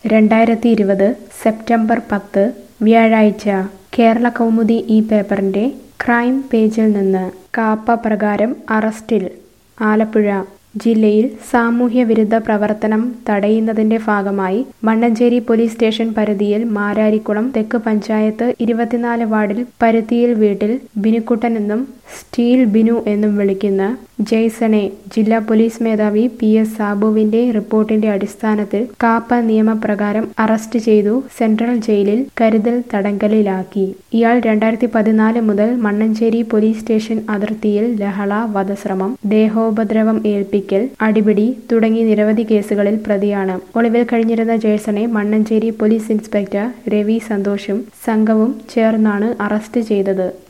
രണ്ടായിരത്തി ഇരുപത് സെപ്റ്റംബർ പത്ത് വ്യാഴാഴ്ച കേരള കൗമുദി ഈ പേപ്പറിൻ്റെ ക്രൈം പേജിൽ നിന്ന് കാപ്പ പ്രകാരം അറസ്റ്റിൽ ആലപ്പുഴ ജില്ലയിൽ സാമൂഹ്യവിരുദ്ധ പ്രവർത്തനം തടയുന്നതിന്റെ ഭാഗമായി മണ്ണഞ്ചേരി പോലീസ് സ്റ്റേഷൻ പരിധിയിൽ മാരാരിക്കുളം തെക്ക് പഞ്ചായത്ത് ഇരുപത്തിനാല് വാർഡിൽ പരുത്തിയിൽ വീട്ടിൽ ബിനുക്കുട്ടൻ എന്നും സ്റ്റീൽ ബിനു എന്നും വിളിക്കുന്ന ജെയ്സണെ ജില്ലാ പോലീസ് മേധാവി പി എസ് സാബുവിന്റെ റിപ്പോർട്ടിന്റെ അടിസ്ഥാനത്തിൽ കാപ്പ നിയമപ്രകാരം അറസ്റ്റ് ചെയ്തു സെൻട്രൽ ജയിലിൽ കരുതൽ തടങ്കലിലാക്കി ഇയാൾ രണ്ടായിരത്തി പതിനാല് മുതൽ മണ്ണഞ്ചേരി പോലീസ് സ്റ്റേഷൻ അതിർത്തിയിൽ ലഹള വധശ്രമം ദേഹോപദ്രവം ഏൽപ്പിക്കൽ അടിപിടി തുടങ്ങി നിരവധി കേസുകളിൽ പ്രതിയാണ് ഒളിവിൽ കഴിഞ്ഞിരുന്ന ജേഴ്സണെ മണ്ണഞ്ചേരി പോലീസ് ഇൻസ്പെക്ടർ രവി സന്തോഷും സംഘവും ചേർന്നാണ് അറസ്റ്റ് ചെയ്തത്